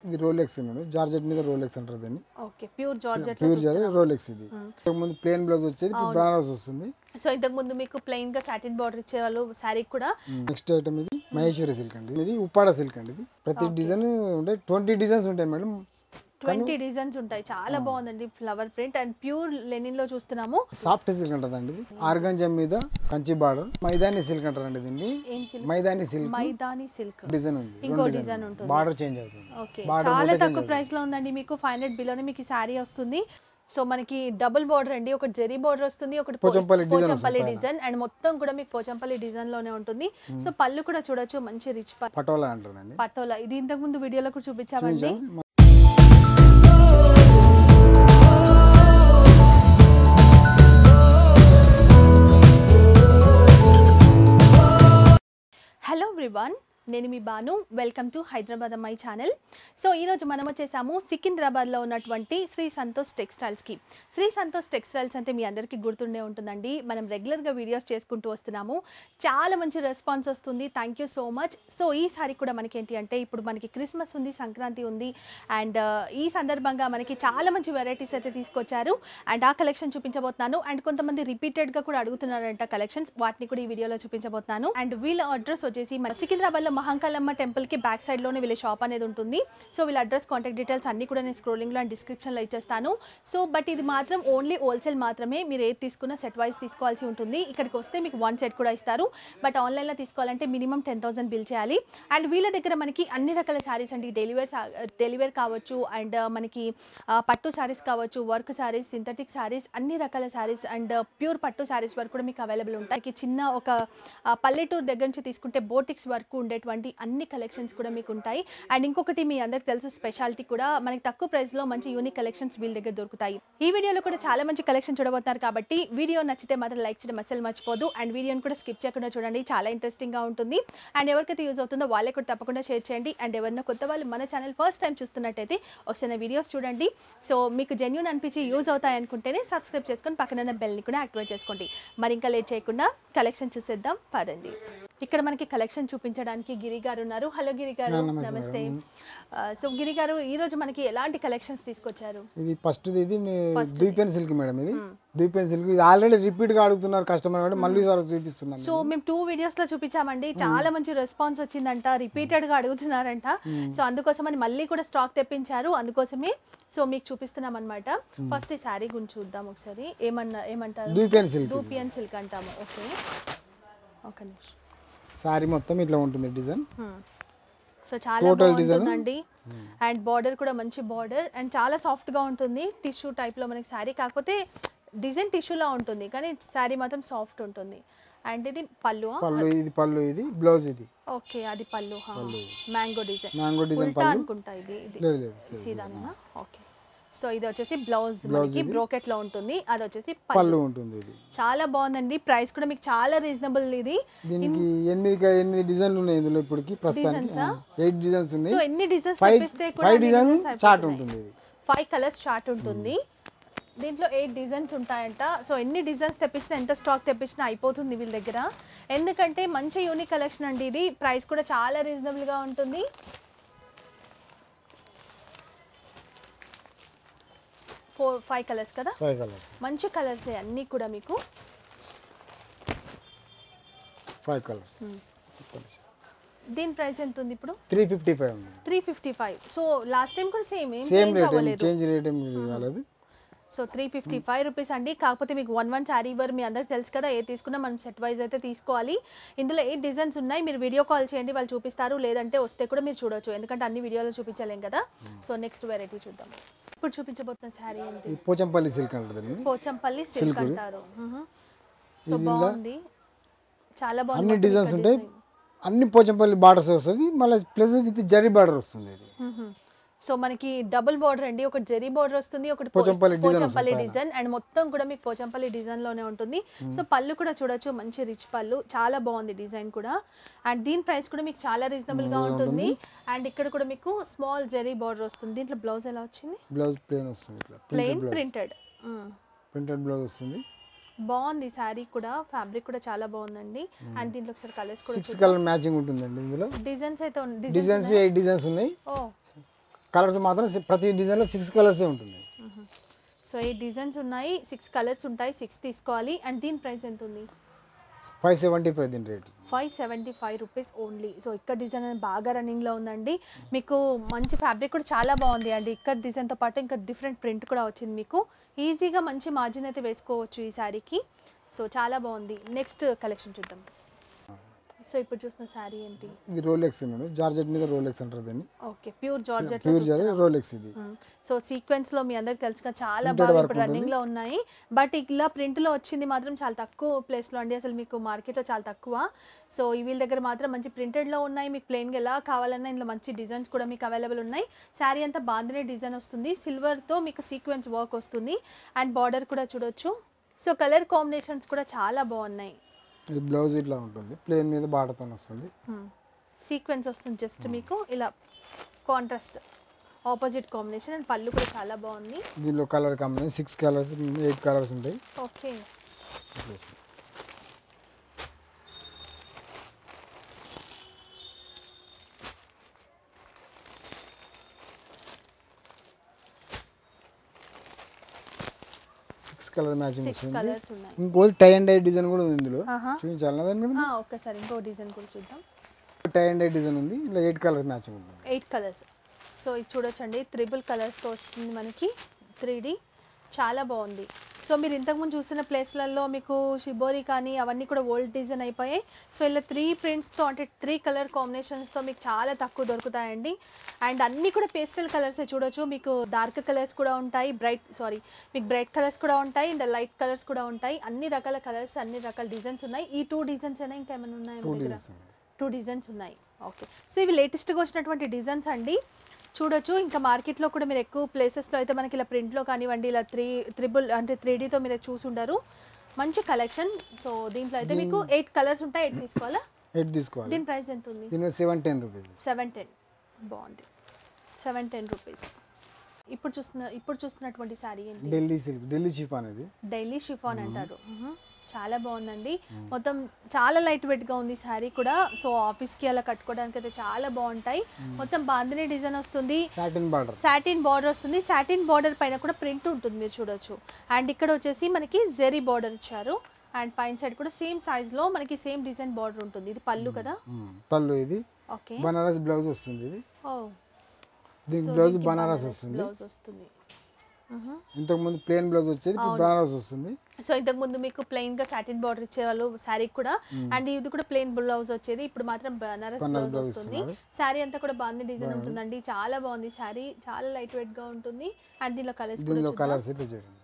ఇది Rolex madam georgette మీద Rolex అంటారు దీన్ని ఓకే ప్యూర్ జార్జెట్ ప్యూర్ జార్ రోలెక్స్ ఇది ముందు ప్లేన్ బ్లౌజ్ వచ్చేది ఇప్పుడు బనారస్ వస్తుంది సో ఇంతకు ముందు మీకు ప్లెయిన్ గా సాటిన్ బార్డర్ ఇచ్చేవాళ్ళు శారీ కూడా నెక్స్ట్ ఐటమ్ ఇది మహేశ్వరి సిల్క్ అండి ఇది ఉప్పాడ సిల్క్ అండి ఇది ప్రతి డిజైన్ ఉంటాయి ట్వంటీ డిజైన్స్ ఉంటాయి మేడం ట్వంటీ డిజైన్స్ ఉంటాయి చాలా బాగుందండి flower print and pure linen లో చూస్తున్నాము సాఫ్ట్ సిల్క్ అంటదండి ఇది ఆర్గంజం మీద కంచి బార్డర్ మైదాని సిల్క్ అంటారండి దీన్ని ఏం సిల్క్ మైదాని సిల్క్ మైదాని సిల్క్ డిజైన్ ఉంది ఇంకో డిజైన్ ఉంటుంది బార్డర్ చేంజ్ అవుతుంది ఓకే Border చాలా కూడా తక్కువ ప్రైస్ లో ఉందండి మీకు ఫైవ్ హండ్రెడ్ బిలోనే మీకు ఈ శారీ వస్తుంది సో మనకి డబుల్ బార్డర్ అండి ఒకటి జెరీ బార్డర్ వస్తుంది ఒకటి పో- Pochampally design Pochampally design and మొత్తం కూడా మీకు పోచంపల్లి డిజైన్ లోనే ఉంటుంది సో పళ్ళు కూడా చూడొచ్చు మంచి రిచ్ పటోలా అంటారండి పటోలా ఇది ఇంతకు ముందు వీడియోలో కూడా చూపించామండి హలో ఎవ్రీవన్ నేను మీ బాను వెల్కమ్ టు హైదరాబాద్ అమ్మాయి ఛానల్ సో ఈరోజు మనం వచ్చేసాము సికింద్రాబాద్లో ఉన్నటువంటి శ్రీ సంతోష్ టెక్స్టైల్స్కి శ్రీ సంతోష్ టెక్స్టైల్స్ అంటే మీ అందరికీ గుర్తుండే ఉంటుందండి మనం రెగ్యులర్గా వీడియోస్ చేసుకుంటూ వస్తున్నాము చాలా మంచి రెస్పాన్స్ వస్తుంది thank you so much so ఈసారి కూడా మనకి ఏంటి అంటే ఇప్పుడు మనకి క్రిస్మస్ ఉంది సంక్రాంతి ఉంది అండ్ ఈ సందర్భంగా మనకి చాలా మంచి వెరైటీస్ అయితే తీసుకొచ్చారు అండ్ ఆ కలెక్షన్ చూపించబోతున్నాను అండ్ కొంతమంది రిపీటెడ్గా కూడా అడుగుతున్నారంట కలెక్షన్స్ వాటిని కూడా ఈ వీడియోలో చూపించబోతున్నాను అండ్ వీళ్ళ అడ్రస్ వచ్చేసి మన సికింద్రాబాద్లో మహంకాళమ్మ టెంపుల్కి బ్యాక్ సైడ్లోనే వీళ్ళ షాప్ అనేది ఉంటుంది సో వీళ్ళ అడ్రస్ కాంటాక్ట్ డీటెయిల్స్ అన్ని కూడా నేను స్క్రోలింగ్లో అండ్ డిస్క్రిప్షన్లో ఇచ్చేస్తాను సో బట్ ఇది మాత్రం ఓన్లీ హోల్సేల్ మాత్రమే మీరు ఏది తీసుకున్నా సెట్ వైజ్ తీసుకోవాల్సి ఉంటుంది ఇక్కడికి వస్తే మీకు వన్ సెట్ కూడా ఇస్తారు బట్ ఆన్లైన్లో తీసుకోవాలంటే మినిమం టెన్ థౌసండ్ బిల్ చేయాలి అండ్ వీళ్ళ దగ్గర మనకి అన్ని రకాల శారీస్ అండి డెలివేర్ డెలివేర్ కావచ్చు అండ్ మనకి ఆ, పట్టు శారీస్ కావచ్చు వర్క్ శారీస్ సింథటిక్ శారీస్ అన్ని రకాల శారీస్ అండ్ ప్యూర్ పట్టు శారీస్ వరకు కూడా మీకు అవైలబుల్ ఉంటాయి మనకి చిన్న ఒక ఆ, పల్లెటూరు దగ్గర నుంచి తీసుకుంటే బోటిక్స్ వరకు ఉండేటువంటి అన్ని కలెక్షన్స్ కూడా మీకు ఉంటాయి అండ్ ఇంకొకటి మీ అందరికి తెలుసు స్పెషాలిటీ కూడా మనకి తక్కువ ప్రైస్లో మంచి యూనిక్ కలెక్షన్స్ వీళ్ళ దగ్గర దొరుకుతాయి ఈ వీడియోలో కూడా చాలా మంచి కలెక్షన్ చూడబోతున్నారు కాబట్టి వీడియో నచ్చితే మాత్రం లైక్ చేయడం అసలు మర్చిపోదు అండ్ వీడియోని కూడా స్కిప్ చేయకుండా చూడండి చాలా ఇంట్రెస్టింగ్గా ఉంటుంది అండ్ ఎవరికైతే యూజ్ అవుతుందో వాళ్ళే కూడా తప్పకుండా షేర్ చేయండి అండ్ ఎవరైనా కొత్త వాళ్ళు మన ఛానల్ ఫస్ట్ టైం చూస్తున్నట్టయితే ఒకసారి వీడియోస్ చూడండి సో మీకు జెన్యున్ అనిపించి యూజ్ అవుతాయి అనుకుంటేనే సబ్స్క్రైబ్ చేసుకొని పక్కన బెల్ని కూడా యాక్టివేట్ చేసుకోండి మరి ఇంకా లేట్ చేయకుండా కలెక్షన్ చూసేద్దాం పదండి ఇక్కడ మనకి కలెక్షన్ చూపించడానికి గిరి గారు ఉన్నారు హలో గిరి గారు నమస్తే ఆ, సో గిరి గారు ఈ రోజు మనకి ఎలాంటి కలెక్షన్స్ తీసుకొచ్చారు ఇది ఫస్ట్ ఇది మీ ద్వీపెన్ సిల్క్ మేడం ఇది ద్వీపెన్ సిల్క్ ఇది ఆల్రెడీ రిపీట్ గా అడుగుతున్నారు కస్టమర్ కాబట్టి మళ్ళీ సార్ చూపిస్తున్నాను సో మేము టూ వీడియోస్ లో చూపించామండి చాలా మంచి రెస్పాన్స్ వచ్చిందంట రిపీటెడ్ గా అడుగుతున్నారంట సో అందుకోసమని మళ్ళీ కూడా స్టాక్ తెప్పించారు అందుకోసమే సో మీకు చూపిస్తున్నాం అనమాట ఫస్ట్ ఈ శారీ గురించి చూద్దాం ఒకసారి ఏమన్నా ఏమంటారు ద్వీపెన్ సిల్క్ డూపియన్ సిల్క్ అంటాము ఓకే ఒక నిమిషం సారీ మొత్తం ఇట్లా ఉంటుంది డిజైన్ సో చాలా బాగుంటుందండి అండ్ బార్డర్ కూడా మంచి బార్డర్ అండ్ చాలా సాఫ్ట్ గా ఉంటుంది టిష్యూ టైప్ లో మనకి శారీ కాకపోతే డిజైన్ టిష్యూలా ఉంటుంది కానీ శారీ మాత్రం సాఫ్ట్ ఉంటుంది అండ్ ఇది పళ్ళు పళ్ళు ఇది పళ్ళు ఇది బ్లౌజ్ ఇది ఓకే అది పళ్ళు మ్యాంగో డిజైన్ మ్యాంగో డిజైన్ ఉల్టా అనుకుంటా ఇది ఇది లేదు లేదు సీదానా ఓకే సో ఇది వచ్చేసి బ్లౌజ్ మనకి బ్రోకెట్ లో ఉంటుంది అది వచ్చేసి పళ్ళు పళ్ళు ఉంటుంది ఇది చాలా బాగుందండి ప్రైస్ కూడా మీకు చాలా రీజనబుల్ ఇది దీనికి ఎనిమిది క- ఎనిమిది డిజైన్లు ఉన్నాయి ఇందులో ఇప్పటికి ప్రస్తుతానికి ఎయిట్ డిజైన్స్ సో ఉన్నాయి ఎన్ని డిజైన్స్ ఫైవ్ తెప్పిస్తే కూడా ఫైవ్ డిజైన్ చార్ట్ ఉంటుంది ఇది ఫైవ్ కలర్స్ చార్ట్ ఉంటుంది దీంట్లో ఎయిట్ డిజైన్స్ ఉంటాయంట సో ఎన్ని డిజైన్స్ తెప్పించినా ఎంత స్టాక్ తెప్పించినా అయిపోతుంది వీళ్ళ దగ్గర ఎందుకంటే మంచి యూనిక్ కలెక్షన్ అండి ఇది ప్రైస్ కూడా చాలా రీజనబుల్గా ఉంటుంది ఫోర్ ఫైవ్ కలర్స్ కదా ఫైవ్ కలర్స్ మంచి కలర్స్ అన్నీ కూడా మీకు ఫైవ్ కలర్స్ దీని ప్రైస్ ఎంత ఉంది ఇప్పుడు త్రీ ఫిఫ్టీ ఫైవ్ ఉంది three fifty five so last time కూడా సేమ్ ఏం సేమ్ చేంజ్ రేట్ అవ్వలేదు చేంజ్ రేట్ ఏం కాలేదు so three fifty five rupees అండి కాకపోతే మీకు వన్ వన్ శారీ ఇవ్వరు మీ అందరికి తెలుసు కదా ఏ తీసుకున్నా మనం సెట్ వైజ్ అయితే తీసుకోవాలి ఇందులో ఎయిట్ డిజైన్స్ ఉన్నాయి మీరు వీడియో కాల్ చేయండి వాళ్ళు చూపిస్తారు లేదంటే వస్తే కూడా మీరు చూడొచ్చు ఎందుకంటే అన్ని వీడియోలో చూపించలేం కదా సో నెక్స్ట్ వెరైటీ చూద్దాం ఇప్పుడు చూపించబోతున్న శారీ ఏంటి ఇది పోచంపల్లి సిల్క్ అంటుంది పోచంపల్లి సిల్క్ అంటారు సో బాగుంది చాలా అన్ని బాగుంది డిజైన్స్ ఉంటాయి అన్ని పోచంపల్లి బార్డర్స్ వస్తుంది మళ్ళీ ప్లస్ విత్ జరీ బార్డర్ వస్తుంది ఇది సో మనకి డబుల్ బార్డర్ అండి ఒకటి జెరీ బార్డర్ వస్తుంది ఒకటి పో- Pochampally design Pochampally design and మొత్తం కూడా మీకు పోచంపల్లి డిజైన్ లోనే ఉంటుంది సో పళ్ళు కూడా చూడొచ్చు మంచి రిచ్ పళ్ళు చాలా బాగుంది డిజైన్ కూడా అండ్ దీని ప్రైస్ కూడా మీకు చాలా రీజనబుల్ గా ఉంటుంది అండ్ ఇక్కడ కూడా మీకు స్మాల్ జెరీ బార్డర్ వస్తుంది దీంట్లో బ్లౌజ్ ఎలా వచ్చింది బ్లౌజ్ ప్లేన్ వస్తుంది ఇట్లా ప్లెయిన్ ప్రింటెడ్ ప్రింటెడ్ బ్లౌజ్ వస్తుంది బాగుంది శారీ కూడా ఫ్యాబ్రిక్ కూడా చాలా బాగుందండి అండ్ దీంట్లో ఒకసారి కలర్స్ కూడా సిక్స్ కలర్ మ్యాచింగ్ ఉంటుందండి ఇందులో డిజైన్స్ అయితే డిజైన్ డిజైన్స్ ఎయిట్ డిజైన్స్ ఉన్నాయి ఓ కలర్స్ మాత్రం సి- ప్రతి డిజైన్లో సిక్స్ కలర్సే ఉంటున్నాయి సో ఈ డిజైన్స్ ఉన్నాయి సిక్స్ కలర్స్ ఉంటాయి సిక్స్ తీసుకోవాలి అండ్ దీని ప్రైస్ ఎంత ఉంది ఫైవ్ సెవెంటీ ఫైవ్ దీని rate five seventy five rupees only so ఇక్కడ డిజైన్ అనేది బాగా రన్నింగ్లో ఉందండి మీకు మంచి ఫ్యాబ్రిక్ కూడా చాలా బాగుంది అండి ఇక్కడ డిజైన్తో పాటు ఇంకా డిఫరెంట్ ప్రింట్ కూడా వచ్చింది మీకు ఈజీగా మంచి మార్జిన్ అయితే వేసుకోవచ్చు ఈ శారీకి సో చాలా బాగుంది నెక్స్ట్ కలెక్షన్ చూద్దాం సో ఇప్పుడు చూసిన శారీ ఏంటి ఇది రోలెక్స్ మేడం జార్జెట్ మీద రోలెక్స్ అంటారు దీన్ని ఓకే ప్యూర్ జార్జెట్ ప్యూర్ జార్ రోలెక్స్ ఇది సో సీక్వెన్స్ లో మీ అందరికి తెలుసుగా చాలా బాగా ఇప్పుడు రన్నింగ్ లో ఉన్నాయి బట్ ఇలా ప్రింట్ లో వచ్చింది మాత్రం చాలా తక్కువ ప్లేస్ లో అండి అసలు మీకు మార్కెట్ లో చాలా తక్కువ సో ఈ వీళ్ళ దగ్గర మాత్రం మంచి ప్రింటెడ్ లో ఉన్నాయి మీకు ప్లెయిన్ గా ఎలా కావాలన్నా ఇందులో మంచి డిజైన్స్ కూడా మీకు అవైలబుల్ ఉన్నాయి శారీ అంతా బాందినే డిజైన్ వస్తుంది సిల్వర్ తో మీకు సీక్వెన్స్ వర్క్ వస్తుంది అండ్ బార్డర్ కూడా చూడొచ్చు సో కలర్ కాంబినేషన్స్ కూడా చాలా బాగున్నాయి ఇది బ్లౌజ్ ఇట్లా ఉంటుంది ప్లేన్ మీద బాటతో వస్తుంది సీక్వెన్స్ వస్తుంది జస్ట్ మీకు ఇలా కాంట్రాస్ట్ ఆపోజిట్ కాంబినేషన్ అండ్ పళ్ళు కూడా చాలా బాగుంది దీనిలో colour combination six colours eight colours ఉంటాయి okay six colour matching six వస్తుంది కలర్స్ ఉన్నాయి ఇంకోటి టై అండ్ డై డిజైన్ కూడా ఉంది ఇందులో ఆహా. చూపించాలి దాని మీద ఆ, ఒక్కసారి ఇంకో డిజైన్ కూడా చూద్దాం టై అండ్ డై డిజైన్ ఉంది ఇలా ఎయిట్ కలర్ మ్యాచింగ్ ఉంటుంది ఎయిట్ కలర్స్ సో ఇది చూడొచ్చండి త్రిబుల్ కలర్స్తో వస్తుంది మనకి త్రీ చాలా బాగుంది సో మీరు ఇంతకుముందు చూసిన ప్లేస్లలో మీకు షిబోరి కానీ అవన్నీ కూడా ఓల్డ్ డిజైన్ అయిపోయాయి సో ఇలా త్రీ ప్రింట్స్తో అంటే త్రీ కలర్ కాంబినేషన్స్తో మీకు చాలా తక్కువ దొరుకుతాయండి అండ్ అన్నీ కూడా పేస్టల్ కలర్సే చూడొచ్చు మీకు డార్క్ కలర్స్ కూడా ఉంటాయి బ్రైట్ సారీ మీకు బ్రైట్ కలర్స్ కూడా ఉంటాయి అండ్ లైట్ కలర్స్ కూడా ఉంటాయి అన్ని రకాల కలర్స్ అన్ని రకాల డిజైన్స్ ఉన్నాయి ఈ టూ డిజైన్స్ అయినా ఇంకేమైనా ఉన్నాయా టూ మీ దగ్గర డిజైన్స్ ఉన్నాయి టూ డిజైన్స్ ఉన్నాయి ఓకే సో ఇవి లేటెస్ట్గా వచ్చినటువంటి డిజైన్స్ అండి చూడొచ్చు ఇంకా మార్కెట్లో కూడా మీరు ఎక్కువ ప్లేసెస్లో అయితే మనకి ఇలా ప్రింట్లో కానివ్వండి ఇలా త్రీ త్రిబుల్ అంటే త్రీ డీతో మీరు చూసి ఉండరు మంచి కలెక్షన్ సో దీంట్లో అయితే మీకు ఎయిట్ కలర్స్ ఉంటాయి ఎయిట్ తీసుకోవాలా ఎయిట్ తీసుకోవాలి దీని ప్రైస్ ఎంత ఉంది దీని seven ten rupees seven ten బాగుంది సెవెన్ టెన్ రూపీస్ ఇప్పుడు చూస్తున్న ఇప్పుడు చూస్తున్నటువంటి శారీ ఏంటి ఢిల్లీ సిల్క్ ఢిల్లీ షిప్ అనేది డైలీ షిఫాన్ అంటారు మ్మ్. చాలా బాగుందండి మొత్తం చాలా లైట్ వెయిట్ గా ఉంది శారీ కూడా సో ఆఫీస్ కి అలా కట్టుకోవడానికి అయితే చాలా బాగుంటాయి మొత్తం బాందిని డిజైన్ వస్తుంది సాటిన్ బార్డర్ సాటిన్ బార్డర్ వస్తుంది సాటిన్ బార్డర్ పైన కూడా ప్రింట్ ఉంటుంది మీరు చూడొచ్చు అండ్ ఇక్కడ వచ్చేసి మనకి జెరీ బార్డర్ ఇచ్చారు అండ్ పైన సైడ్ కూడా సేమ్ సైజ్ లో మనకి సేమ్ డిజైన్ బార్డర్ ఉంటుంది ఇది పళ్ళు కదా పళ్ళు ఇది ఓకే బనారస్ బ్లౌజ్ వస్తుంది ఇది ఓ దీనికి బ్లౌజ్ బనారస్ వస్తుంది బ్లౌజ్ వస్తుంది మ్మ్. ఇంతకు ముందు ప్లేన్ బ్లౌజ్ వచ్చేది ఇప్పుడు బనారస్ వస్తుంది సో ఇంతకు ముందు మీకు ప్లెయిన్ గా సాటిన్ బార్డర్ ఇచ్చేవాళ్ళు శారీ కూడా అండ్ ఇది కూడా ప్లెయిన్ బ్లౌజ్ వచ్చేది ఇప్పుడు మాత్రం బనారస్ బనారస్ బ్లౌజ్ blouse వస్తుంది ఇస్తున్నారు. శారీ అంతా కూడా బాగుంది డిజైన్ ఉంటుందండి చాలా బాగుంది శారీ చాలా లైట్ వెయిట్ గా ఉంటుంది అండ్ దీనిలో కలర్స్ కూడా దీనిలో చూద్దాం. కలర్స్ ఇట్లా చేయండి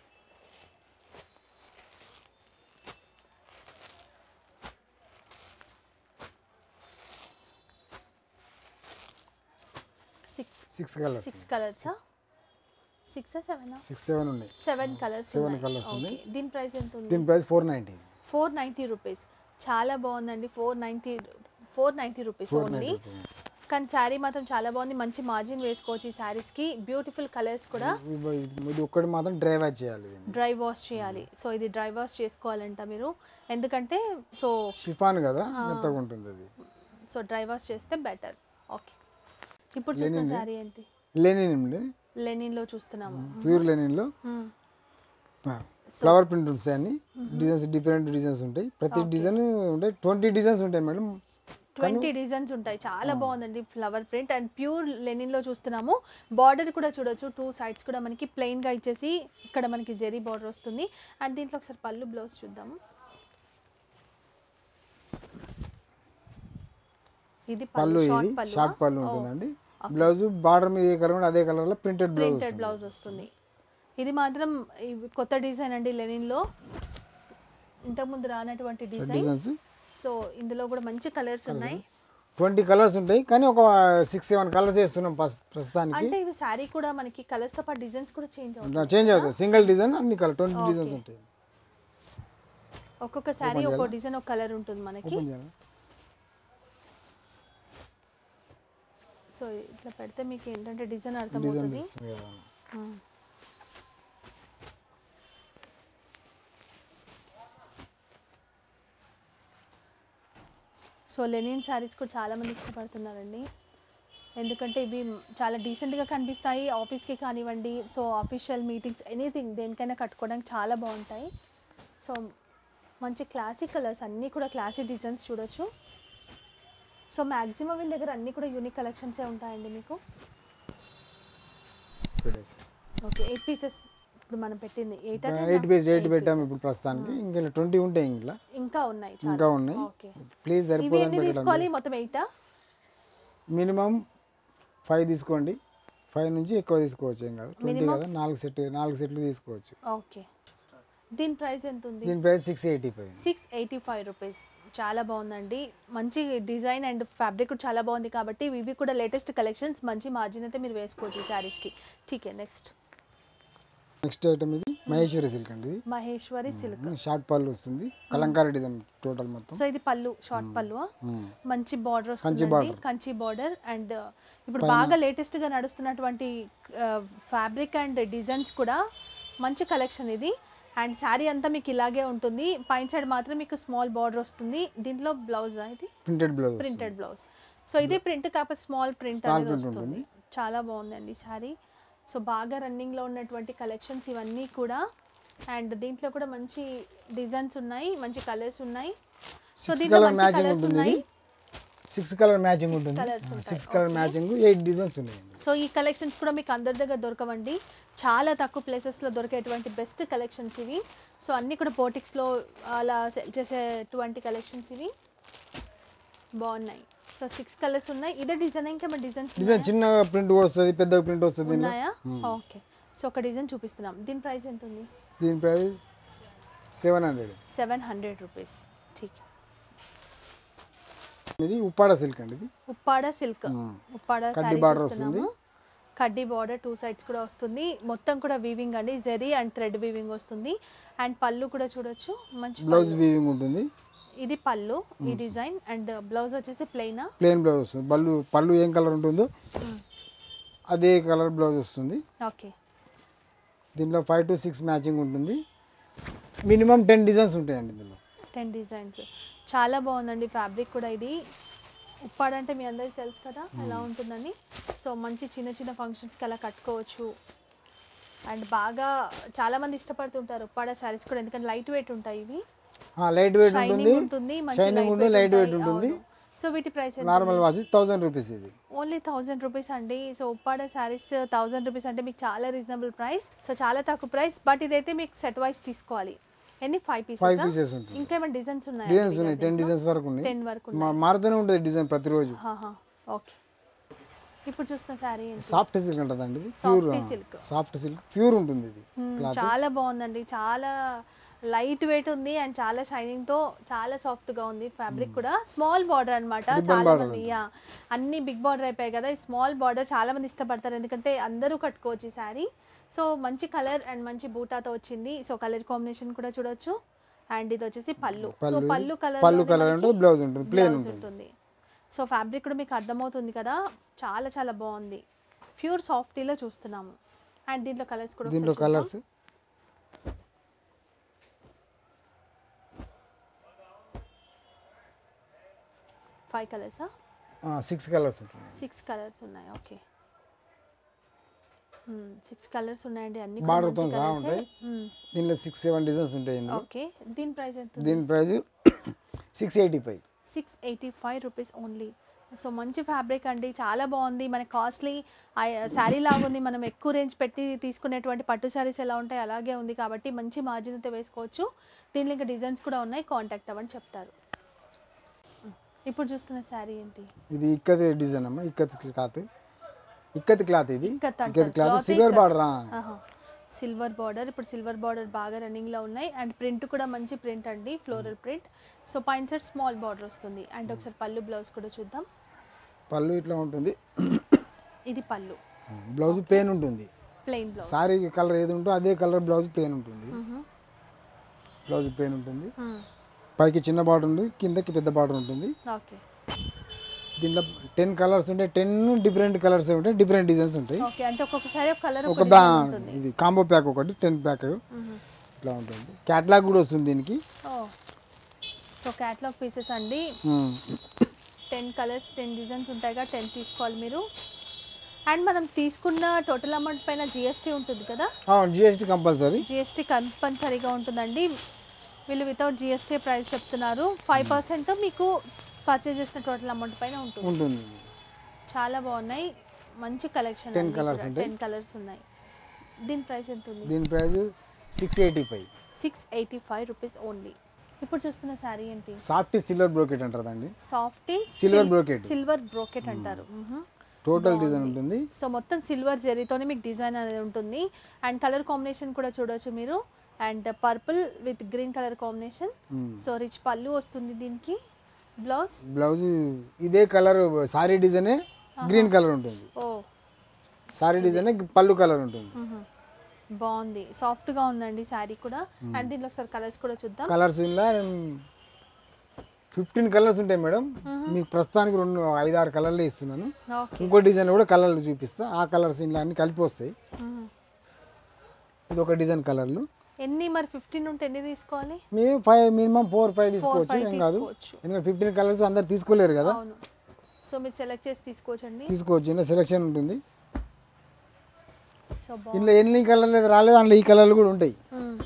సిక్స్ సిక్స్ కలర్స్ సిక్స్ కలర్సా సిక్స్ సెవెన్ సిక్స్ సెవెన్ ఉన్నాయి సెవెన్ కలర్స్ Seven colours ఉన్నాయి. దీని ప్రైస్ ఎంత ఉంది దీని price four ninety four ninety rupees చాలా బాగుందండి four ninety four ninety rupees only కానీ శారీ మాత్రం చాలా బాగుంది మంచి మార్జిన్ వేసుకోవచ్చు ఈ శారీస్కి బ్యూటిఫుల్ కలర్స్ కూడా ఇది ఒక్కటి మాత్రం డ్రై వాష్ చేయాలి దీన్ని డ్రై వాష్ చేయాలి సో ఇది డ్రై వాష్ చేసుకోవాలంట మీరు ఎందుకంటే సో షిఫాన్ కదా మెత్తగా ఉంటుంది అది సో డ్రై వాష్ చేస్తే బెటర్ ఓకే ఇప్పుడు చూసిన శారీ ఏంటి లెనిన్ అండి లెనిన్లో చూస్తున్నాము ప్యూర్ లెనిన్లో మ్మ్. ఫ్లవర్ ప్రింట్ ఉంటాయి అన్ని డిజైన్స్ డిఫరెంట్ డిజైన్స్ ఉంటాయి ప్రతి డిజైన్ ఉంటాయి ట్వంటీ డిజైన్స్ ఉంటాయి మేడం ట్వంటీ డిజైన్స్ ఉంటాయి చాలా బాగుందండి ఫ్లవర్ ప్రింట్ అండ్ ప్యూర్ లెనిన్లో చూస్తున్నాము బార్డర్ కూడా చూడొచ్చు టూ సైడ్స్ కూడా మనకి ప్లెయిన్గా ఇచ్చేసి ఇక్కడ మనకి జెరీ బార్డర్ వస్తుంది అండ్ దీంట్లో ఒకసారి పళ్ళు బ్లౌజ్ చూద్దాము ఇది పళ్ళు పళ్ళు ఇది షార్ట్ పళ్ళు షార్ట్ పళ్ళు ఉంటుందండి బ్లౌజ్ బార్డర్ మీద ఏ కలర్ ఉంటే అదే కలర్లో ప్రింటెడ్ బ్లౌజ్ ప్రింటెడ్ బ్లౌజ్ వస్తుంది ఇది మాత్రం ఇవి కొత్త డిజైన్ అండి లెనిన్లో ఇంతకుముందు రానటువంటి డిజైన్ డిజైన్స్ సో ఇందులో కూడా మంచి కలర్స్ ఉన్నాయి ట్వంటీ కలర్స్ ఉంటాయి కానీ ఒక సిక్స్ సెవెన్ కలర్స్ వేస్తున్నాం ప్రస్- ప్రస్తుతానికి అంటే ఇవి శారీ కూడా మనకి కలర్స్ తో పాటు డిజైన్స్ కూడా చేంజ్ అవుతాయి చేంజ్ అవుతుంది సింగిల్ డిజైన్ అన్ని కలర్ ట్వంటీ డిజైన్స్ ఉంటాయి ఒక్కొక్క శారీ ఒక్కో డిజైన్ ఒక కలర్ ఉంటుంది మనకి ఓపెన్ చేయాలి సో ఇట్లా పెడితే మీకు ఏంటంటే డిజైన్ డిజైన్ అర్థమవుతుంది వస్తుంది కదా. మ్మ్. సో లెనిన్ శారీస్ కూడా చాలా మంది ఇష్టపడుతున్నారండి ఎందుకంటే ఇవి చాలా డీసెంట్గా కనిపిస్తాయి ఆఫీస్కి కానివ్వండి సో ఆఫీషియల్ మీటింగ్స్ ఎనీథింగ్ దేనికైనా కట్టుకోవడానికి చాలా బాగుంటాయి సో మంచి క్లాసిక్ కలర్స్ అన్నీ కూడా క్లాసిక్ డిజైన్స్ చూడొచ్చు సో మ్యాక్సిమం వీళ్ళ దగ్గర అన్నీ కూడా యూనిక్ కలెక్షన్సే ఉంటాయండి మీకు ఓకే ఎయిట్ పీసెస్ ఇప్పుడు మనం పెట్టింది ఎయిట్ ఎయిట్ పేజ్ ఎయిట్ పెట్టాము ఇప్పుడు ప్రస్తుతానికి ఇంకా ట్వంటీ ఉంటాయి ఇంకా ఇంకా ఉన్నాయి ఇంకా చాలా ఉన్నాయి ఓకే ప్లీజ్ ఇవి సరిపోదని ఎన్ని పెట్టడం తీసుకోవాలి మొత్తం ఎయిటా మినిమం ఫైవ్ తీసుకోండి ఫైవ్ నుంచి ఎక్కువ తీసుకోవచ్చు ఏం కాదు ట్వంటీ కదా నాలుగు సెట్ నాలుగు సెట్లు తీసుకోవచ్చు ఓకే దీని ప్రైస్ ఎంత ఉంది దీని price six eighty five six eighty five rupees చాలా బాగుందండి మంచి డిజైన్ అండ్ ఫ్యాబ్రిక్ కూడా చాలా బాగుంది కాబట్టి ఇవి కూడా లేటెస్ట్ కలెక్షన్స్ మంచి మార్జిన్ అయితే మీరు వేసుకోవచ్చు ఈ శారీస్కి టీకే నెక్స్ట్ నెక్స్ట్ ఐటమ్ ఇది మహేశ్వరి సిల్క్ అండి ఇది మహేశ్వరి సిల్క్ షార్ట్ పళ్ళు వస్తుంది కలంకారీ డిజైన్ టోటల్ మొత్తం సో ఇది పళ్ళు షార్ట్ పళ్ళు మ్మ్. మంచి బార్డర్ వస్తుంది కంచి బార్డర్ అండ్ ఇప్పుడు బాగా లేటెస్ట్ గా నడుస్తున్నటువంటి ఫ్యాబ్రిక్ అండ్ డిజైన్స్ కూడా మంచి కలెక్షన్ ఇది అండ్ శారీ అంతా మీకు ఇలాగే ఉంటుంది పైన సైడ్ మాత్రం మీకు స్మాల్ బార్డర్ వస్తుంది దీంట్లో బ్లౌజ్ ఇది printed blouse printed blouse so ఇదే ప్రింట్ కాకపోతే స్మాల్ ప్రింట్ అనేది వస్తుంది చాలా బాగుందండి శారీ సో బాగా రన్నింగ్లో ఉన్నటువంటి కలెక్షన్స్ ఇవన్నీ కూడా అండ్ దీంట్లో కూడా మంచి డిజైన్స్ ఉన్నాయి మంచి కలర్స్ ఉన్నాయి సో సిక్స్ దీంట్లో కలర్ మంచి మ్యాచింగ్ కలర్స్ ఉంటుంది ఉన్నాయి ఇది సిక్స్ కలర్ మ్యాచింగ్ ఉంటుంది colours ఉంటాయి. Six colour matching eight designs ఉన్నాయి సో ఈ కలెక్షన్స్ కూడా మీకు అందరి దగ్గర దొరకవండి చాలా తక్కువ ప్లేసెస్లో దొరికేటువంటి బెస్ట్ కలెక్షన్స్ ఇవి సో అన్నీ కూడా బోటిక్స్లో అలా సెల్ చేసేటువంటి కలెక్షన్స్ ఇవి బాగున్నాయి సో సిక్స్ కలర్స్ ఉన్నాయి ఇదే డిజైన్ ఇంకా మన డిజైన్స్ డిజైన్ చిన్న ప్రింట్ కూడా వస్తుంది పెద్ద ప్రింట్ వస్తుంది దీనిలో ఉన్నాయా ఓకే సో ఒక డిజైన్ చూపిస్తున్నాం దీని ప్రైస్ ఎంత ఉంది దీని price seven hundred seven hundred rupees ఠీక్ ఇది ఉప్పాడ సిల్క్ అండి ఇది ఉప్పాడ సిల్క్ ఉప్పాడ కడ్డీ శారీ border చూస్తున్నాము కడ్డీ బార్డర్ టూ సైడ్స్ కూడా వస్తుంది మొత్తం కూడా వీవింగ్ అండి జెరీ అండ్ థ్రెడ్ వీవింగ్ వస్తుంది అండ్ పళ్ళు కూడా చూడొచ్చు మంచి బ్లౌజ్ వీవింగ్ ఉంటుంది ఇది పళ్ళు ఈ డిజైన్ అండ్ బ్లౌజ్ వచ్చేసి ప్లెయిన్ ప్లెయిన్ బ్లౌజ్ వస్తుంది పళ్ళు పళ్ళు ఏం కలర్ ఉంటుందో అదే కలర్ బ్లౌజ్ వస్తుంది ఓకే దీంట్లో ఫైవ్ టు సిక్స్ మ్యాచింగ్ ఉంటుంది మినిమం టెన్ డిజైన్స్ ఉంటాయండి ఇందులో టెన్ డిజైన్స్ చాలా బాగుందండి ఫ్యాబ్రిక్ కూడా ఇది ఉప్పాడ అంటే మీ అందరికీ తెలుసు కదా ఎలా ఉంటుందని సో మంచి చిన్న చిన్న ఫంక్షన్స్కి అలా కట్టుకోవచ్చు అండ్ బాగా చాలా మంది ఇష్టపడుతుంటారు ఉప్పాడ శారీస్ కూడా ఎందుకంటే లైట్ వెయిట్ ఉంటాయి ఇవి లైట్ వెయిట్ ఉంటుంది షైనింగ్ ఉంటుంది మంచి షైనింగ్ ఉంటుంది లైట్ వెయిట్ ఉంటుంది సో వీటి price normal watch thousand rupees ఇది ఓన్లీ థౌజండ్ రూపీస్ అండి so Uppada saris thousand rupees అంటే మీకు చాలా రీజనబుల్ ప్రైస్ సో చాలా తక్కువ ప్రైస్ బట్ ఇదైతే మీకు సెట్ వైస్ తీసుకోవాలి ఎన్ని ఫైవ్ ఫైవ్ పీసెస్ పీసెస్ ఉంటుంది ఇంకా ఏమైనా డిజైన్స్ ఉన్నాయి డిజైన్స్ ఉన్నాయి టెన్ డిజైన్స్ వరకు ఉన్నాయి టెన్ వరకు మా- మారుతూనే ఉంటుంది డిజైన్ ప్రతిరోజు ఓకే ఇప్పుడు చూస్తున్న శారీ సాఫ్ట్ సిల్క్ ఉంటుందండి ఇది pure silk soft silk pure ఉంటుంది ఇది చాలా బాగుందండి చాలా లైట్ వెయిట్ ఉంది అండ్ చాలా షైనింగ్ తో చాలా సాఫ్ట్ గా ఉంది ఫ్యాబ్రిక్ కూడా స్మాల్ బార్డర్ అన్నమాట చాలా మంది యా అన్ని బిగ్ బార్డర్ అయిపోయాయి కదా ఈ స్మాల్ బార్డర్ చాలా మంది ఇష్టపడతారు ఎందుకంటే అందరూ కట్టుకోవచ్చు ఈ శారీ సో మంచి కలర్ అండ్ మంచి బూటాతో వచ్చింది సో కలర్ కాంబినేషన్ కూడా చూడొచ్చు అండ్ ఇది వచ్చేసి పళ్ళు సో పళ్ళు కలర్ పళ్ళు కలర్ ఉంటుంది బ్లౌజ్ ఉంటుంది ప్లేన్ బ్లౌజ్ ఉంటుంది సో ఫ్యాబ్రిక్ కూడా మీకు అర్థమవుతుంది కదా చాలా చాలా బాగుంది ప్యూర్ సాఫ్టీలో చూస్తున్నాము అండ్ దీంట్లో కలర్స్ కూడా దీంట్లో ఒకసారి చూద్దాం. కలర్స్ ఫైవ్ కలర్సా సిక్స్ కలర్స్ ఉంటుంది సిక్స్ కలర్స్ ఉన్నాయి ఓకే సిక్స్ కలర్స్ ఉన్నాయండి అన్ని Border తో సహా ఉంటాయి మ్మ్. దీనిలో సిక్స్ సెవెన్ డిజైన్స్ ఉంటాయి ఇందులో ఓకే దీని ప్రైస్ ఎంత దీని price six eighty five six eighty five rupees only so మంచి ఫ్యాబ్రిక్ అండి చాలా బాగుంది మన కాస్ట్లీ శారీ లాగా ఉంది మనం ఎక్కువ రేంజ్ పెట్టి తీసుకునేటువంటి పట్టు శారీస్ ఎలా ఉంటాయి అలాగే ఉంది కాబట్టి మంచి మార్జిన్ అయితే వేసుకోవచ్చు దీనిలో ఇంకా డిజైన్స్ కూడా ఉన్నాయి కాంటాక్ట్ అవ్వని చెప్తారు మ్మ్. ఇప్పుడు చూస్తున్న శారీ ఏంటి ఇది ఇక్కత్ డిజైన్ అమ్మా ఇక్కత్ క్లాత్ ఇక్కత్ క్లాత్ ఇది ఇక్కత్ అంటారు. Ikat cloth Cloth silver border silver border ఇప్పుడు సిల్వర్ బార్డర్ బాగా రన్నింగ్లో ఉన్నాయి అండ్ ప్రింట్ కూడా మంచి ప్రింట్ అండి ఫ్లోరల్ ప్రింట్ సో పైన సైడ్ స్మాల్ బార్డర్ వస్తుంది అండ్ ఒకసారి పళ్ళు బ్లౌజ్ కూడా చూద్దాం పళ్ళు ఇట్లా ఉంటుంది ఇది పళ్ళు బ్లౌజ్ ప్లేన్ ఉంటుంది ప్లెయిన్ బ్లౌజ్ సారీ కలర్ ఏది ఉంటుందో అదే కలర్ బ్లౌజ్ ప్లేన్ ఉంటుంది బ్లౌజ్ ప్లేన్ ఉంటుంది పైకి చిన్న బార్డర్ ఉంది కిందకి పెద్ద బార్డర్ ఉంటుంది ఓకే దీంట్లో టెన్ కలర్స్ ఉంటాయి టెన్ డిఫరెంట్ కలర్స్ ఉంటాయి డిఫరెంట్ డిజైన్స్ ఉంటాయి ఓకే అంటే ఒక్కొక్కసారి ఒక కలర్ ఒక బ్యా ఇది కాంబో ప్యాక్ ఒకటి టెన్ ప్యాక్ ఇట్లా ఉంటుంది క్యాట్లాగ్ కూడా వస్తుంది దీనికి ఓ సో క్యాట్లాగ్ పీసెస్ అండి ఉమ్. టెన్ కలర్స్ టెన్ డిజైన్స్ ఉంటాయిగా టెన్ తీసుకోవాలి మీరు అండ్ మనం తీసుకున్న టోటల్ అమౌంట్ పైన జిఎస్టీ ఉంటుంది కదా జిఎస్టీ కంపల్సరీ జిఎస్టీ కంపల్సరీగా ఉంటుందండి వీళ్ళు వితౌట్ జిఎస్టీ ప్రైస్ చెప్తున్నారు ఫైవ్ పర్సెంట్ మీకు పర్చేజ్ చేసిన టోటల్ అమౌంట్ పైన ఉంటుంది ఉంటుంది చాలా బాగున్నాయి మంచి కలెక్షన్ 10 colours ఉంటాయి. టెన్ కలర్స్ ఉన్నాయి దీని ప్రైస్ ఎంత ఉంది దీని price six eighty five six eighty five rupees only ఇప్పుడు చూస్తున్న శారీ ఏంటి సాఫ్ట్ సిల్వర్ బ్రోకెట్ అంటారండి soft Silver brocade. Silver brocade అంటారు మ్హూ. టోటల్ డిజైన్ ఉంటుంది సో మొత్తం సిల్వర్ జెరీతోనే మీకు డిజైన్ అనేది ఉంటుంది అండ్ కలర్ కాంబినేషన్ కూడా చూడొచ్చు మీరు and purple with green colour combination so rich పళ్ళు వస్తుంది దీనికి బ్లౌజ్ బ్లౌజ్ ఇదే కలర్ సారీ డిజైనే గ్రీన్ కలర్ ఉంటుంది ఓ సారీ డిజైనే పళ్ళు కలర్ ఉంటుంది మ్హూ. బాగుంది సాఫ్ట్గా ఉందండి శారీ కూడా అండ్ దీంట్లో ఒకసారి కలర్స్ కూడా చూద్దాం కలర్స్ ఇలా ఫిఫ్టీన్ కలర్స్ ఉంటాయి మేడం మీకు ప్రస్తుతానికి రెండు ఐదు ఆరు కలర్లే ఇస్తున్నాను ఓకే ఇంకో డిజైన్ కూడా కలర్లు చూపిస్తా ఆ కలర్స్ ఇలా అన్ని కలిపి వస్తాయి ఇది ఒక డిజైన్ కలర్లు ఎన్ని మరి ఫిఫ్టీన్ ఉంటే ఎన్ని తీసుకోవాలి మేము ఫైవ్ మినిమం ఫోర్ ఫైవ్ తీసుకోవచ్చు five ఏం కాదు తీసుకోవచ్చు. ఎందుకంటే ఫిఫ్టీన్ కలర్స్ అందరు తీసుకోలేరు కదా అవును సో మీరు సెలెక్ట్ చేసి తీసుకోవచ్చండి తీసుకోవచ్చు ఇలా సెలెక్షన్ ఉంటుంది సో ఇందులో ఎన్ని కలర్లు రాలేదు అందులో ఈ కలర్లు కూడా ఉంటాయి బాగుంది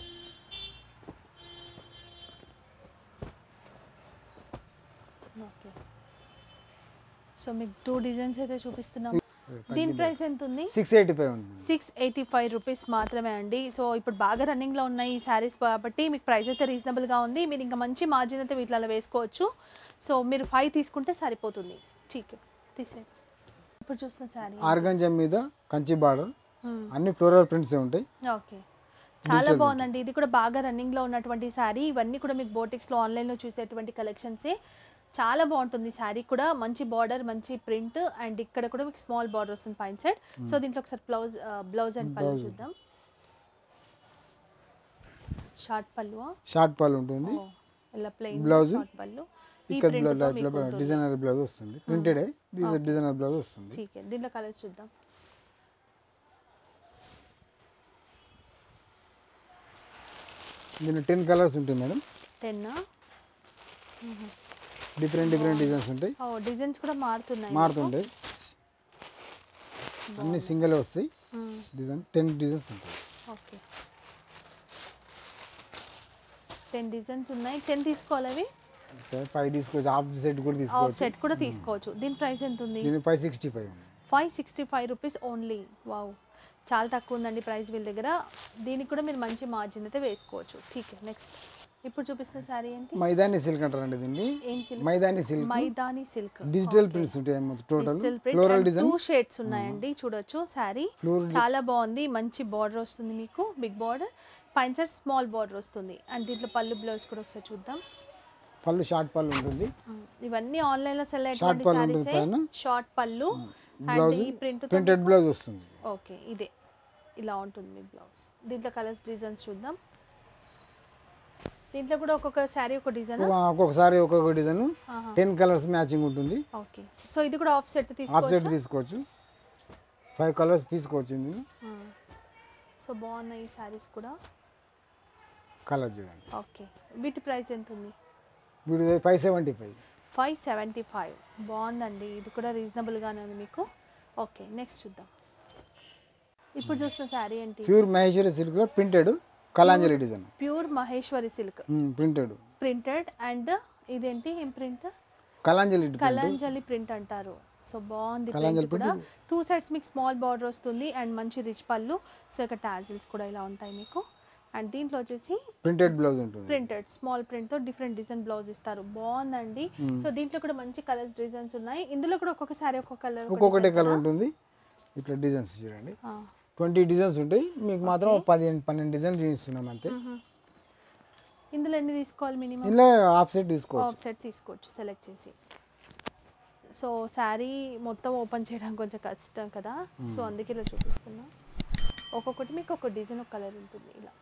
ఓకే సో మీకు టూ డిజైన్స్ అయితే చూపిస్తున్నాం దీని ప్రైస్ ఎంత ఉంది సిక్స్ ఎయిటీ ఫైవ్ ఉంటుంది సిక్స్ ఎయిటీ ఫైవ్ రూపీస్ మాత్రమే అండి సో ఇప్పుడు బాగా రన్నింగ్లో ఉన్నాయి ఈ శారీస్ కాబట్టి మీకు ప్రైస్ అయితే రీజనబుల్గా ఉంది మీరు ఇంకా మంచి మార్జిన్ అయితే వీటిలో వేసుకోవచ్చు సో మీరు ఫైవ్ తీసుకుంటే సరిపోతుంది చీక్ తీసే ఇప్పుడు చూస్తున్న శారీ ఆర్గంజం మీద కంచి బార్డర్ అన్ని ఫ్లోరల్ ప్రింట్స్ ఉంటాయి ఓకే చాలా బాగుందండి ఇది కూడా బాగా రన్నింగ్లో ఉన్నటువంటి శారీ ఇవన్నీ కూడా మీకు బోటిక్స్లో ఆన్లైన్లో చూసేటువంటి కలెక్షన్సే చాలా బాగుంటుంది శారీ కూడా మంచి బార్డర్ మంచి ప్రింట్ అండ్ ఇక్కడ కూడా మీకు స్మాల్ బార్డర్ వస్తుంది పైన సైడ్ సో దీంట్లో ఒకసారి బ్లౌజ్ బ్లౌజ్ అండ్ పళ్ళు చూద్దాం షార్ట్ పళ్ళు షార్ట్ పళ్ళు ఉంటుంది ఇలా ప్లెయిన్ Blouse. షార్ట్ పళ్ళు ఈ ఇక్కడ ప్రింట్ డిజైనర్ బ్లౌజ్ వస్తుంది ప్రింటెడ్ డిజైనర్ బ్లౌజ్ వస్తుంది చీకే దీంట్లో కలర్స్ చూద్దాం దీనిలో టెన్ కలర్స్ ఉంటాయి madam ten different different designs ఉంటాయి ఓ డిజైన్స్ కూడా మారుతున్నాయి మారుతుంటాయి అన్ని సింగిల్ వస్తాయి మ్మ్. డిజైన్ టెన్ డిజైన్స్ ఉంటాయి ఓకే టెన్ డిజైన్స్ ఉన్నాయి టెన్ తీసుకోవాలి అవి ఫైవ్ తీసుకోవచ్చు హాఫ్ సెట్ కూడా ఆఫ్ తీసుకోవచ్చు సెట్ కూడా తీసుకోవచ్చు దీని ప్రైస్ ఎంత ఉంది దీని ఫైవ్ సిక్స్టీ ఫైవ్ ఉంది five sixty five rupees only wow చాలా తక్కువ ఉందండి ప్రైస్ వీళ్ళ దగ్గర దీనికి కూడా మీరు మంచి మార్జిన్ అయితే వేసుకోవచ్చు ఠీక్ నెక్స్ట్ ఇప్పుడు చూపిస్తున్న శారీ ఏంటి మైదాని సిల్క్ అంటారండి దీన్ని ఏం సిల్క్ మైదాని సిల్క్ మైదాని సిల్క్ డిజిటల్ ప్రింట్స్ ఉంటాయి total digital floral print design two shades ఉన్నాయండి చూడొచ్చు శారీ Floral చాలా బాగుంది మంచి బార్డర్ వస్తుంది మీకు బిగ్ బార్డర్ పైన సైడ్ స్మాల్ బార్డర్ వస్తుంది అండ్ దీంట్లో పళ్ళు బ్లౌజ్ కూడా ఒకసారి చూద్దాం పళ్ళు షార్ట్ పళ్ళు ఉంటుంది ఉమ్, ఇవన్నీ ఆన్లైన్ లో సెల్ Short అయ్యేటువంటి పళ్ళు ఉంటుంది సారీసే పైన. షార్ట్ పళ్ళు అండ్ బ్లౌజ్ ఈ ప్రింట్ ప్రింటెడ్ బ్లౌజ్ వస్తుంది ఓకే ఇదే ఇలా ఉంటుంది మీ బ్లౌజ్ దీంట్లో కలర్స్ డిజైన్స్ చూద్దాం దీంట్లో కూడా ఒక్కొక్క శారీ ఒక డిజైన్ ఒక్కొక్కసారి ఒక్కొక్క డిజైన్ టెన్ కలర్స్ మ్యాచింగ్ ఉంటుంది ఓకే సో ఇది కూడా ఆఫ్ సెట్ ఆఫ్ తీసుకోవచ్చు సెట్ తీసుకోవచ్చు ఫైవ్ కలర్స్ తీసుకోవచ్చు ఇందులో సో బాగున్నాయి ఈ శారీస్ కూడా కలర్ చూడండి ఓకే వీటి ప్రైస్ ఎంత ఉంది వీడి five seventy five five seventy five బాగుందండి ఇది కూడా రీజనబుల్గానే ఉంది మీకు ఓకే నెక్స్ట్ చూద్దాం ఇప్పుడు చూస్తున్న శారీ ఏంటి ప్యూర్ మహేశ్వరి సిల్క్లో ప్రింటెడ్ కలాంజలి design pure Maheshwari silk printed printed and ఇదేంటి ఏం ప్రింట్ కలాంజలి కలాంజలి ప్రింట్ అంటారు సో బాగుంది కలాంజలి ప్రింట్ కూడా టూ సైడ్స్ మీకు స్మాల్ బార్డర్ వస్తుంది అండ్ మంచి రిచ్ పళ్ళు సో ఇక్కడ టాజిల్స్ కూడా ఇలా ఉంటాయి మీకు అండ్ దీంట్లో వచ్చేసి ప్రింటెడ్ బ్లౌజ్ ఉంటుంది ప్రింటెడ్ స్మాల్ ప్రింట్ తో డిఫరెంట్ డిజైన్ బ్లౌజ్ ఇస్తారు బాగుందండి సో దీంట్లో కూడా మంచి కలర్స్ డిజైన్స్ ఉన్నాయి ఇందులో కూడా ఒక్కొక్క సారీ ఒక్కొక్క కలర్ ఒక్కొక్కటే కలర్ ఉంటుంది ఇట్లా డిజైన్స్ చూడండి ట్వంటీ డిజైన్స్ ఉంటాయి మీకు మాత్రం పదిహేను పన్నెండు డిజైన్ చూపిస్తున్నాం అంతే ఇందులో ఎన్ని తీసుకోవాలి మినిమం ఇందులో హాఫ్ సెట్ తీసుకోవచ్చు ఆఫ్ సెట్ తీసుకోవచ్చు సెలెక్ట్ చేసి సో శారీ మొత్తం ఓపెన్ చేయడం కొంచెం కష్టం కదా సో అందుకే ఇలా చూపిస్తున్నా ఒక్కొక్కటి మీకు ఒక డిజైన్ ఒక కలర్ ఉంటుంది ఇలా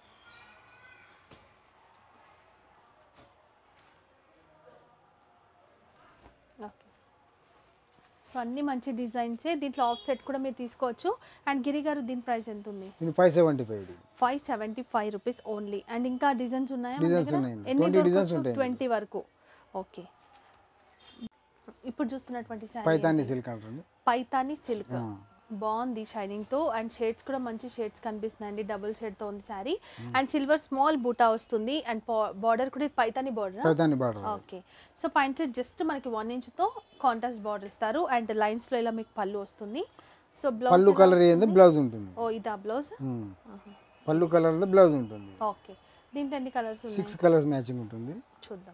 ఓకే సో అన్ని మంచి డిజైన్సే దీంట్లో ఆఫ్ సెట్ కూడా మీరు తీసుకోవచ్చు అండ్ గిరి గారు దీని ప్రైస్ ఎంత ఉంది ఇది ఫైవ్ సెవెంటీ ఫైవ్ ఇది five seventy five rupees only and ఇంకా డిజైన్స్ ఉన్నాయా Designs ఉన్నాయి. 20 designs ఉంటాయి ట్వంటీ వరకు ఓకే ఇప్పుడు చూస్తున్నటువంటి శారీ పైతాని సిల్క్ అంటుంది పైతాని సిల్క్ బాగుంది షైనింగ్ తో అండ్ షేడ్స్ కూడా మంచి షేడ్స్ కనిపిస్తున్నాయండి డబుల్ షేడ్ తో ఉంది శారీ అండ్ సిల్వర్ స్మాల్ బూటా వస్తుంది అండ్ బార్డర్ కూడా ఇది Paithani border Paithani border okay so పైన సైడ్ జస్ట్ మనకి వన్ ఇంచ్ తో కాంట్రాస్ట్ బార్డర్ ఇస్తారు అండ్ లైన్స్ లో ఇలా మీకు పళ్ళు వస్తుంది సో బ్లౌజ్ పళ్ళు కలర్ ఏంది బ్లౌజ్ ఉంటుంది ఓ ఇదా బ్లౌజ్ ఉమ్. పళ్ళు కలర్ బ్లౌజ్ ఉంటుంది ఓకే దీంట్లో ఎన్ని కలర్స్ ఉన్నాయి సిక్స్ కలర్స్ మ్యాచింగ్ ఉంటుంది చూద్దాం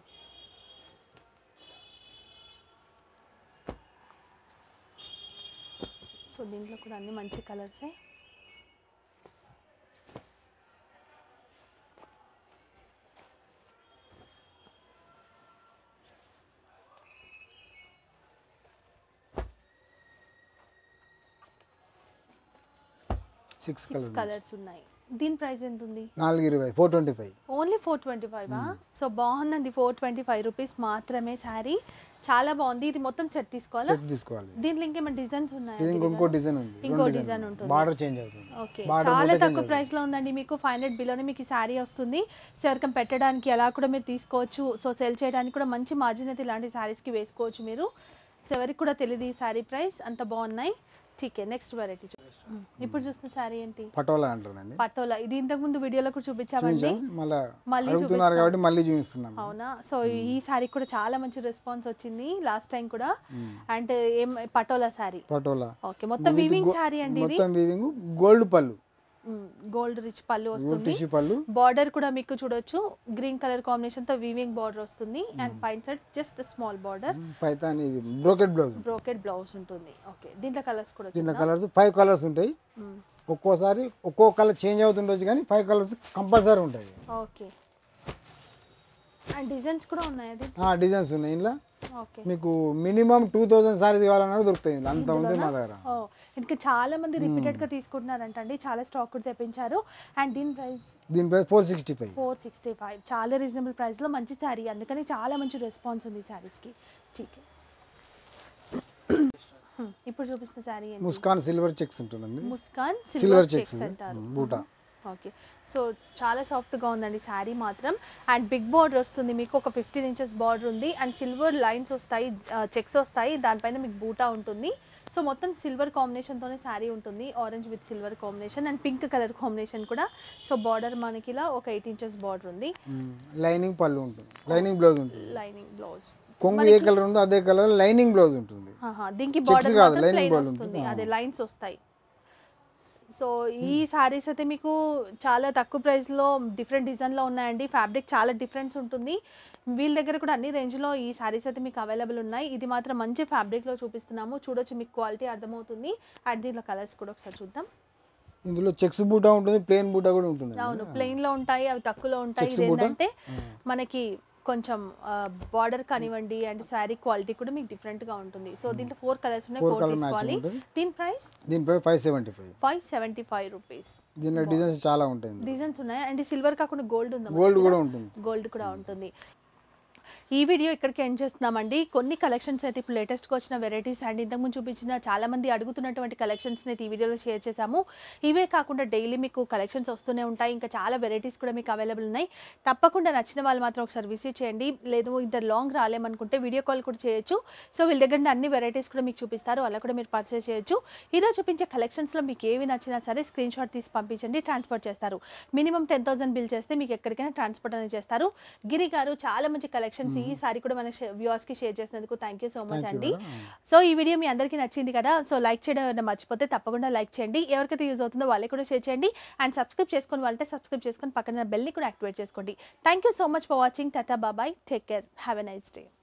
సో దీంట్లో కూడా అన్ని మంచి కలర్సే సిక్స్ సిక్స్ కలర్ కలర్స్ ఉన్నాయి దీని ప్రైస్ ఎంత ఉంది నాలుగు ఇరవై four twenty five only four twenty five so బాగుందండి ఫోర్ ట్వంటీ ఫైవ్ రూపీస్ మాత్రమే శారీ చాలా బాగుంది ఇది మొత్తం సెట్ తీసుకోవాలా సెట్ తీసుకోవాలి దీంట్లో ఇంకేమైనా డిజైన్స్ ఉన్నాయి ఇది ఇంకో డిజైన్ ఉంది ఇంకో డిజైన్ ఉంటుంది బార్డర్ చేంజ్ అవుతుంది ఓకే Border చాలా కూడా తక్కువ ప్రైస్ లో ఉందండి మీకు ఫైవ్ హండ్రెడ్ బిలోనే మీకు ఈ శారీ వస్తుంది సో ఎవరికైనా పెట్టడానికి అలా కూడా మీరు తీసుకోవచ్చు సో సెల్ చేయడానికి కూడా మంచి మార్జిన్ అయితే ఇలాంటి శారీస్కి వేసుకోవచ్చు మీరు సో ఎవరికి కూడా తెలియదు ఈ శారీ ప్రైస్ అంత బాగున్నాయి ఠీకే నెక్స్ట్ వెరైటీ ఇప్పుడు చూస్తున్న శారీ ఏంటి పటోలా అంటుందండి పటోలా ఇది ఇంతకు ముందు వీడియోలో కూడా చూపించామండి చూసాం మళ్ళీ మళ్ళీ అడుగుతున్నారు కాబట్టి మళ్ళీ చూపిస్తున్నాం అవునా సో ఈ శారీ కూడా చాలా మంచి రెస్పాన్స్ వచ్చింది లాస్ట్ టైం కూడా అండ్ ఏం పటోలా శారీ పటోలా ఓకే మొత్తం వీవింగ్ శారీ అండి ఇది మొత్తం వీవింగ్ గోల్డ్ పళ్ళు గోల్డ్ రిచ్ పళ్ళు వస్తుంది టిష్యూ పళ్ళు బార్డర్ కూడా మీకు చూడొచ్చు గ్రీన్ కలర్ కాంబినేషన్ తో వీవింగ్ బార్డర్ వస్తుంది అండ్ పైన side just small border Paithani ఇది బ్రోకెట్ బ్లౌజ్ బ్రోకెడ్ బ్లౌజ్ ఉంటుంది ఓకే దీంట్లో కలర్స్ కూడా దీంట్లో కలర్స్ ఫైవ్ కలర్స్ ఉంటాయి ఒక్కోసారి ఒక్కో కలర్ చేంజ్ అవుతుండొచ్చు కానీ ఫైవ్ కలర్స్ కంపల్సరీ ఉంటాయి ఓకే అండ్ డిజైన్స్ కూడా ఉన్నాయి అది డిజైన్స్ ఉన్నాయి ఇంట్లో ఓకే మీకు మినిమం టూ థౌజండ్ సారీస్ కావాలన్నా దొరుకుతాయి ఇందులో. అంత ఉంది మా దగ్గర ఓ ఇంకా చాలా మంది రిపీటెడ్ గా తీసుకుంటున్నారంట అండి చాలా స్టాక్ కూడా తెప్పించారు అండ్ దీని ప్రైస్ దీని price four sixty five four sixty five చాలా రీజనబుల్ ప్రైస్లో మంచి శారీ అందుకని చాలా మంచి రెస్పాన్స్ ఉంది ఈ శారీస్కి ఠీక్ ఇప్పుడు చూపిస్తున్న శారీ ఏంటి ముస్కాన్ సిల్వర్ చెక్స్ ఉంటుందండి Muskan silver silver checks checks అంటారు బూటా ఓకే సో చాలా సాఫ్ట్గా ఉందండి శారీ మాత్రం అండ్ బిగ్ బార్డర్ వస్తుంది మీకు ఒక ఫిఫ్టీన్ ఇంచెస్ బార్డర్ ఉంది అండ్ సిల్వర్ లైన్స్ వస్తాయి చెక్స్ వస్తాయి దానిపైన మీకు బూటా ఉంటుంది సో మొత్తం సిల్వర్ కాంబినేషన్తోనే శారీ ఉంటుంది orange with silver combination and pink colour combination కూడా సో బార్డర్ మనకి ఇలా ఒక ఎయిట్ ఇంచెస్ బార్డర్ ఉంది లైనింగ్ పళ్ళు ఉంటుంది లైనింగ్ బ్లౌజ్ ఉంటుంది లైనింగ్ బ్లౌజ్ కొంగు ఏ కలర్ ఉందో అదే కలర్ లైనింగ్ బ్లౌజ్ ఉంటుంది దీనికి Checks బార్డర్ కాదు, మాత్రం lining ప్లెయిన్ border వస్తుంది ఉంటుంది. అదే లైన్స్ వస్తాయి సో ఈ సారీస్ అయితే మీకు చాలా తక్కువ ప్రైస్లో డిఫరెంట్ డిజైన్లో ఉన్నాయండి ఫ్యాబ్రిక్ చాలా డిఫరెన్స్ ఉంటుంది వీళ్ళ దగ్గర కూడా అన్ని రేంజ్లో ఈ సారీస్ అయితే మీకు అవైలబుల్ ఉన్నాయి ఇది మాత్రం మంచి ఫ్యాబ్రిక్లో చూపిస్తున్నాము చూడొచ్చు మీకు క్వాలిటీ అర్థమవుతుంది అండ్ దీంట్లో కలర్స్ కూడా ఒకసారి చూద్దాం ఇందులో చెక్స్ బూటా ఉంటుంది ప్లేన్ బూటా కూడా ఉంటుంది అవును ప్లెయిన్ లో ఉంటాయి అవి తక్కువలో ఉంటాయి Checks ఇది బూటా? ఏంటంటే మనకి కొంచెం బార్డర్ కానివ్వండి అండ్ శారీ క్వాలిటీ కూడా మీకు different గా ఉంటుంది సో దీంట్లో ఫోర్ కలర్స్ ఉన్నాయి Four ఫోర్ colour matching తీసుకోవాలి ఉంటుంది. దీని ప్రైస్ దీని price five seventy five five seventy five rupees దీనిలో డిజైన్స్ చాలా ఉంటాయి డిజైన్స్ ఉన్నాయి అండ్ సిల్వర్ కాకుండా గోల్డ్ ఉందా గోల్డ్ కూడా ఉంటుంది గోల్డ్ కూడా ఉంటుంది ఈ వీడియో ఇక్కడికి ఎండ్ చేస్తున్నామండి కొన్ని కలెక్షన్స్ అయితే ఇప్పుడు లేటెస్ట్గా వచ్చిన వెరైటీస్ అండ్ ఇంతకుముందు చూపించిన చాలా మంది అడుగుతున్నటువంటి కలెక్షన్స్ని అయితే ఈ వీడియోలో షేర్ చేశాము ఇవే కాకుండా డైలీ మీకు కలెక్షన్స్ వస్తూనే ఉంటాయి ఇంకా చాలా వెరైటీస్ కూడా మీకు అవైలబుల్ ఉన్నాయి తప్పకుండా నచ్చిన వాళ్ళు మాత్రం ఒకసారి విజిట్ చేయండి లేదు ఇద్దరు లాంగ్ రాలేమనుకుంటే వీడియో కాల్ కూడా చేయొచ్చు సో వీళ్ళ దగ్గర ఉన్న అన్ని వెరైటీస్ కూడా మీకు చూపిస్తారు అలా కూడా మీరు పర్చేస్ చేయొచ్చు ఈరోజు చూపించే కలెక్షన్స్లో మీకు ఏవి నచ్చినా సరే స్క్రీన్ షాట్ తీసి పంపించండి ట్రాన్స్పోర్ట్ చేస్తారు మినిమం టెన్ థౌసండ్ బిల్ చేస్తే మీకు ఎక్కడికైనా ట్రాన్స్పోర్ట్ అనేది చేస్తారు గిరి గారు చాలా మంచి కలెక్షన్స్ ఈ సారీ కూడా మన వ్యూవర్స్కి షేర్ చేసినందుకు థ్యాంక్ యూ సో మచ్ అండి సో ఈ వీడియో మీ అందరికీ నచ్చింది కదా సో లైక్ చేయడం ఏమైనా మర్చిపోతే తప్పకుండా లైక్ చేయండి ఎవరికైతే యూజ్ అవుతుందో వాళ్ళకి కూడా షేర్ చేయండి అండ్ సబ్స్క్రైబ్ చేసుకొని వాళ్ళంటే సబ్స్క్రైబ్ చేసుకొని పక్కన బెల్ని కూడా యాక్టివేట్ చేసుకోండి thank you so much for watching tata bye bye take care have a nice day